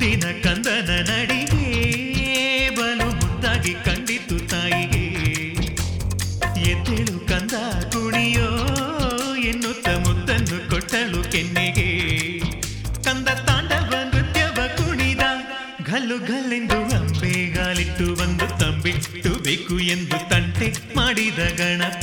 ಮುದ್ದಿನ ಕಂದನ ನಡಿಗೆ ಬಲು ಮುದ್ದಾಗಿ ಕಂಡಿತು ತಾಯಿಗೆ ಎದ್ದೇಳು ಕಂದ ಕುಣಿಯೋ ಎನ್ನುತ್ತ ಮುದ್ದನ್ನು ಕೊಟ್ಟಳು ಕೆನ್ನೆಗೆ ಕಂದ ತಾಂಡವ ನೃತ್ಯವ ಕುಣಿದ ಗಲ್ಲು ಗಲ್ಲೆಂದು ಅಂಬೆಗಾಲಿಟ್ಟು ಬಂದು ತಂಬಿಟ್ಟು ಬೇಕು ಎಂದು ತಂಟೆ ಮಾಡಿದ ಗಣಪ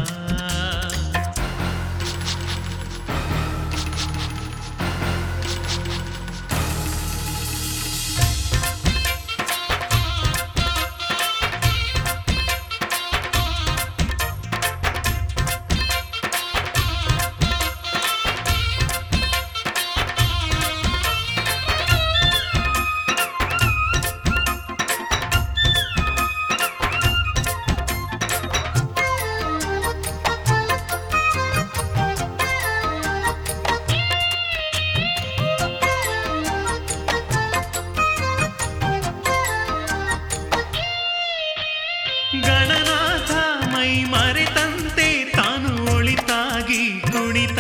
ಗಣನಾಥ ಮೈ ಮರೆತಂತೆ ತಾನು ಒಳಿತಾಗಿ ಕುಣಿತ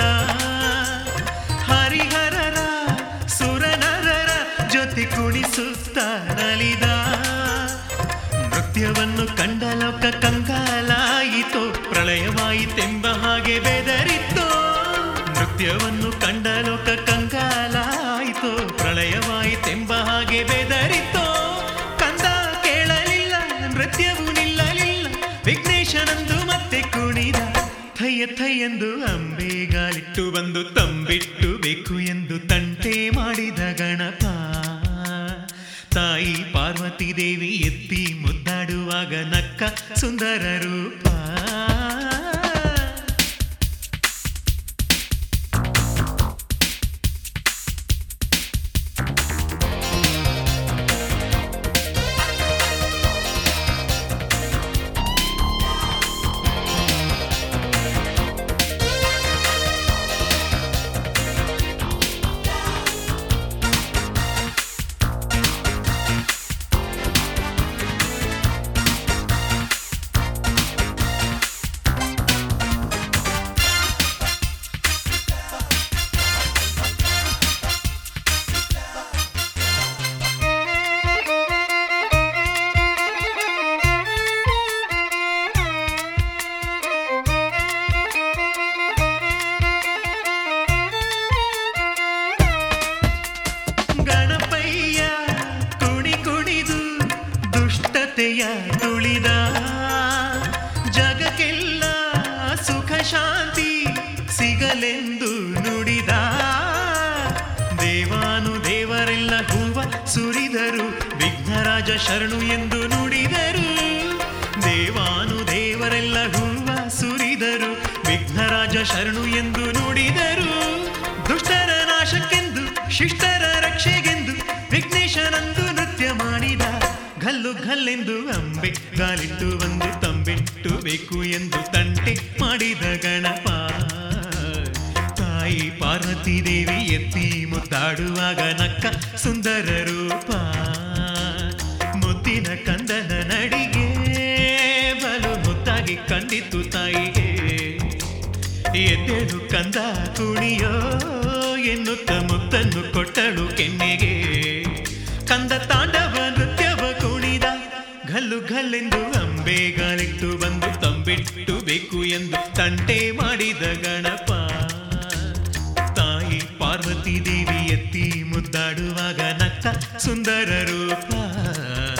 ಹರಿಹರರ ಸುರನರರ ಜೊತೆ ಕುಣಿಸುತ್ತ ನಲಿದ ನೃತ್ಯವನ್ನು ಕಂಡ ಲೋಕ ಕಂಗಾಲಾಯಿತೋ ಪ್ರಳಯವಾಯಿತೆಂಬ ಹಾಗೆ ಬೆದರಿತೋ ನೃತ್ಯವನ್ನು ಕಂಡ ಲೋಕ ಕಂಗಾಲಾಯಿತೋ ಪ್ರಳಯವಾಯಿತೆಂಬ ಹಾಗೆ ಬೆದರಿತೋ ಕಂದ ಕೇಳಲಿಲ್ಲ ನೃತ್ಯವು ನಿಲ್ಲಲಿಲ್ಲ ವಿಘ್ನೇಶನಂದು ಮತ್ತೆ ಕುಣಿದ ಥಯ್ಯ ಥಯ್ಯೆಂದು ಅಂಬೆಗಾಲಿಟ್ಟು ಬಂದು ತಂಬಿಟ್ಟು ಬೇಕು ಎಂದು ತಂಟೆ ಮಾಡಿದ ಗಣಪ ತಾಯಿ ಪಾರ್ವತಿ ದೇವಿ ಎತ್ತಿ ಮುದ್ದಾಡುವಾಗ ನಕ್ಕ ಸುಂದರ ರೂಪ ಗಣಪಯ್ಯ ಕುಣಿ ಕುಣಿದು ದುಷ್ಟತೆಯ ತುಳಿದ ಜಗಕ್ಕೆಲ್ಲ ಸುಖ ಶಾಂತಿ ಸಿಗಲೆಂದು ನುಡಿದ ದೇವಾನು ದೇವರೆಲ್ಲ ಹೂವ ಸುರಿದರು ವಿಘ್ನರಾಜ ಶರಣು ಎಂದು ನುಡಿದರು ದೇವಾನು ದೇವರೆಲ್ಲ ಹೂವ ಸುರಿದರು ವಿಘ್ನರಾಜ ಶರಣು ಎಂದು ನುಡಿದರು ದುಷ್ಟರ ನಾಶಕ್ಕೆಂದು ಶಿಷ್ಟರ ರಕ್ಷೆಗೆಂದು ವಿಘ್ನೇಶನಂದು ನೃತ್ಯ ಮಾಡಿದ ಗಲ್ಲು ಗಲ್ಲೆಂದು ಅಂಬೆ ಗಾಲಿಟ್ಟು ಒಂದು ತಂಬಿಟ್ಟು ಬೇಕು ಎಂದು ತಂಟೆ ಮಾಡಿದ ಗಣಪ ತಾಯಿ ಪಾರ್ವತಿ ದೇವಿ ಎತ್ತಿ ಮುದ್ದಾಡುವಾಗ ನಕ್ಕ ಸುಂದರ ರೂಪ ಮುದ್ದಿನ ಕಂದನ ನಡಿಗೆ ಬಲು ಮುದ್ದಾಗಿ ಕಂಡಿತು ತಾಯಿಗೆ ಎದ್ದೇಳು ಕಂದ ಕುಣಿಯೋ ಎನ್ನುತ್ತ ಮುತ್ತನ್ನು ಕೊಟ್ಟಳು ಕೆನ್ನೆಗೆ ಕಂದ ತಾಂಡವ ನೃತ್ಯವ ಕುಣಿದ ಗಲ್ಲು ಗಲ್ಲೆಂದು ಅಂಬೆಗಾಲಿಟ್ಟು ಬಂದು ತಂಬಿಟ್ಟು ಬೇಕು ಎಂದು ತಂಟೆ ಮಾಡಿದ ಗಣಪ ತಾಯಿ ಪಾರ್ವತಿ ದೇವಿ ಎತ್ತಿ ಮುದ್ದಾಡುವಾಗ ನಕ್ಕ ಸುಂದರ ರೂಪ